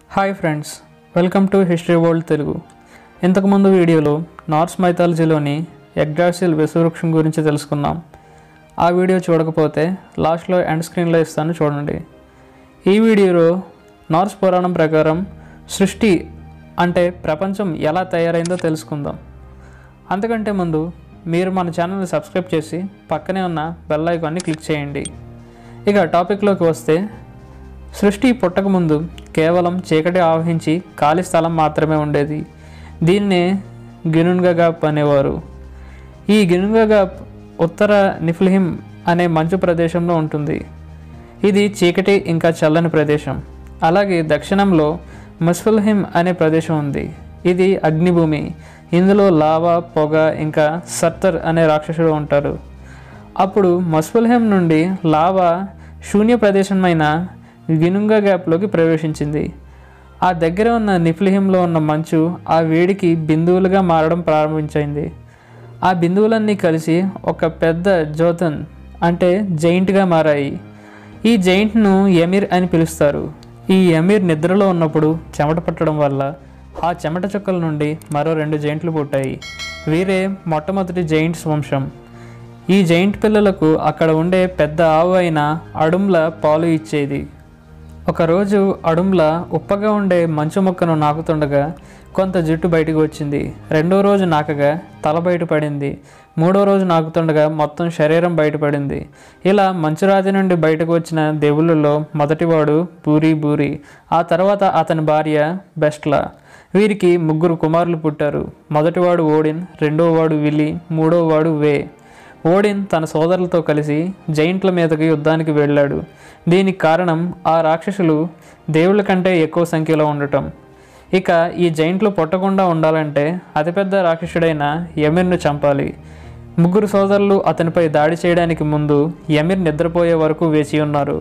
hi friends welcome to history world Telugu ఇంతకుముందు వీడియోలో Norse మైథాలజీలోని ఎగ్జాసిల్ విషవృక్షం గురించి తెలుసుకున్నాం ఆ వీడియో చూడకపోతే లాస్ట్లో ఎండ్ స్క్రీన్లో ఇస్తాను చూడండి ఈ వీడియోలో నార్స్ పురాణం ప్రకారం సృష్టి అంటే ప్రపంచం ఎలా తయారైందో తెలుసుకుందాం అంతకంటే ముందు మీరు మన ఛానల్ని సబ్స్క్రైబ్ చేసి పక్కనే ఉన్న బెల్ ఐకాన్ని క్లిక్ చేయండి ఇక టాపిక్లోకి వస్తే సృష్టి పుట్టకముందు కేవలం చీకటి ఆవహించి ఖాళీ స్థలం మాత్రమే ఉండేది దీన్నే గినున్గగాప్ అనేవారు ఈ గినున్గగాప్ ఉత్తర నిఫ్లిహిం అనే మంచు ప్రదేశంలో ఉంటుంది ఇది చీకటి ఇంకా చల్లని ప్రదేశం అలాగే దక్షిణంలో ముస్ఫుల్హిమ్ అనే ప్రదేశం ఉంది ఇది అగ్నిభూమి ఇందులో లావా పొగ ఇంకా సత్తర్ అనే రాక్షసుడు ఉంటారు అప్పుడు మస్ఫుల్హెమ్ నుండి లావా శూన్య ప్రదేశమైన గినుంగా గ్యాప్లోకి ప్రవేశించింది ఆ దగ్గర ఉన్న నిఫ్లిహింలో ఉన్న మంచు ఆ వేడికి బిందువులుగా మారడం ప్రారంభించింది ఆ బిందువులన్నీ కలిసి ఒక పెద్ద జ్యోతన్ అంటే జైంట్గా మారాయి ఈ జైంట్ను ఎమిర్ అని పిలుస్తారు ఈ ఎమిర్ నిద్రలో ఉన్నప్పుడు చెమట పట్టడం వల్ల ఆ చెమట చుక్కల నుండి మరో రెండు జైంట్లు పుట్టాయి వీరే మొట్టమొదటి జైంట్స్ వంశం ఈ జైంట్ పిల్లలకు అక్కడ ఉండే పెద్ద ఆవు అయిన అడుంల పాలు ఇచ్చేది ఒకరోజు అడుంల ఉప్పగా ఉండే మంచు మొక్కను నాకుతుండగా కొంత జుట్టు బయటకు వచ్చింది రెండో రోజు నాకగా తల బయటపడింది మూడో రోజు నాకుతుండగా మొత్తం శరీరం బయటపడింది ఇలా మంచురాజు నుండి బయటకు వచ్చిన దేవుళ్ళలో మొదటివాడు బూరి బూరి ఆ తర్వాత అతని భార్య బెస్ట్లా వీరికి ముగ్గురు కుమారులు పుట్టారు మొదటివాడు ఓడిన్ రెండోవాడు విలి మూడోవాడు వే ఓడిన్ తన సోదరులతో కలిసి జైంట్ల మీదకి యుద్ధానికి వెళ్ళాడు దీనికి కారణం ఆ రాక్షసులు దేవుళ్ళ కంటే ఎక్కువ సంఖ్యలో ఉండటం ఇక ఈ జైంట్లు పుట్టకుండా ఉండాలంటే అతిపెద్ద రాక్షసుడైన యమిర్ను చంపాలి ముగ్గురు సోదరులు అతనిపై దాడి చేయడానికి ముందు యమిర్ నిద్రపోయే వరకు వేచి ఉన్నారు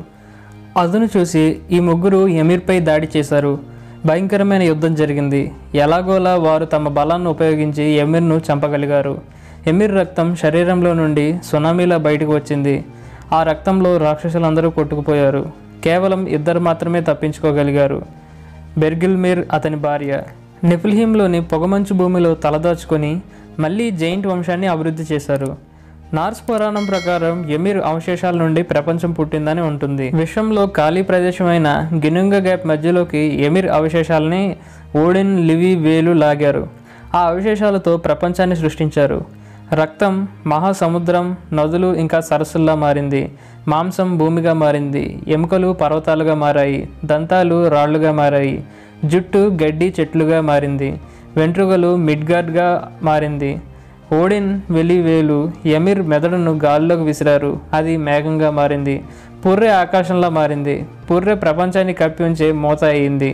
అదును చూసి ఈ ముగ్గురు ఎమీర్పై దాడి చేశారు భయంకరమైన యుద్ధం జరిగింది ఎలాగోలా వారు తమ బలాన్ని ఉపయోగించి ఎమీర్ను చంపగలిగారు ఎమీర్ రక్తం శరీరంలో నుండి సునామీలా బయటకు వచ్చింది ఆ రక్తంలో రాక్షసులందరూ కొట్టుకుపోయారు కేవలం ఇద్దరు మాత్రమే తప్పించుకోగలిగారు బెర్గిల్మీర్ అతని భార్య నిఫిల్హీంలోని పొగమంచు భూమిలో తలదాచుకొని మళ్ళీ జైంట్ వంశాన్ని అభివృద్ధి చేశారు నార్స్ పురాణం ప్రకారం ఎమిర్ అవశేషాల నుండి ప్రపంచం పుట్టిందని ఉంటుంది విశ్వంలో ఖాళీ ప్రదేశమైన గినుంగ గ్యాప్ మధ్యలోకి ఎమిర్ అవశేషాలని ఓడిన్ లివి వేలు లాగారు ఆ అవశేషాలతో ప్రపంచాన్ని సృష్టించారు రక్తం మహాసముద్రం నదులు ఇంకా సరస్సుల్లా మారింది మాంసం భూమిగా మారింది ఎముకలు పర్వతాలుగా మారాయి దంతాలు రాళ్లుగా మారాయి జుట్టు గడ్డి చెట్లుగా మారింది వెంట్రుకలు మిడ్గార్డ్గా మారింది ఓడిన్ వెలివేలు ఎమిర్ మెదడును గాల్లోకి విసిరారు అది మేఘంగా మారింది పుర్రె ఆకాశంలో మారింది పుర్రె ప్రపంచాన్ని కప్పి ఉంచే మోత అయింది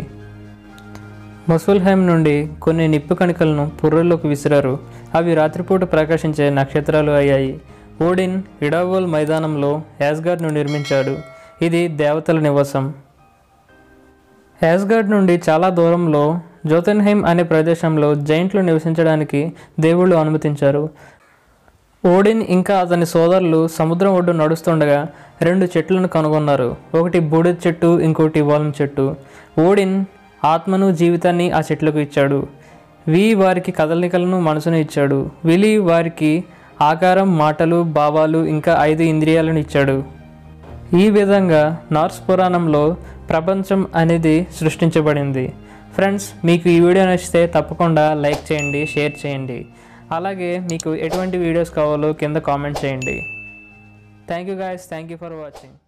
మసుల్హైమ్ నుండి కొన్ని నిప్పు కణికలను పుర్రెల్లోకి విసిరారు అవి రాత్రిపూట ప్రకాశించే నక్షత్రాలు అయ్యాయి ఓడిన్ ఇడావోల్ మైదానంలో యాస్గార్డ్ను నిర్మించాడు ఇది దేవతల నివాసం యాస్గార్డ్ నుండి చాలా దూరంలో జోతెన్హైమ్ అనే ప్రదేశంలో జైంట్లు నివసించడానికి దేవుళ్ళు అనుమతించారు ఓడిన్ ఇంకా అతని సోదరులు సముద్రం ఒడ్డు నడుస్తుండగా రెండు చెట్లను కనుగొన్నారు ఒకటి బూడిద చెట్టు ఇంకోటి వాలం చెట్టు ఓడిన్ ఆత్మను జీవితాన్ని ఆ చెట్లకు ఇచ్చాడు వి వారికి కదలికలను మనసును ఇచ్చాడు విలి వారికి ఆకారం మాటలు భావాలు ఇంకా ఐదు ఇంద్రియాలను ఇచ్చాడు ఈ విధంగా నార్స్ పురాణంలో ప్రపంచం అనేది సృష్టించబడింది ఫ్రెండ్స్ మీకు ఈ వీడియో నచ్చితే తప్పకుండా లైక్ చేయండి షేర్ చేయండి అలాగే మీకు ఎటువంటి వీడియోస్ కావాలో కింద కామెంట్ చేయండి thank you guys thank you for watching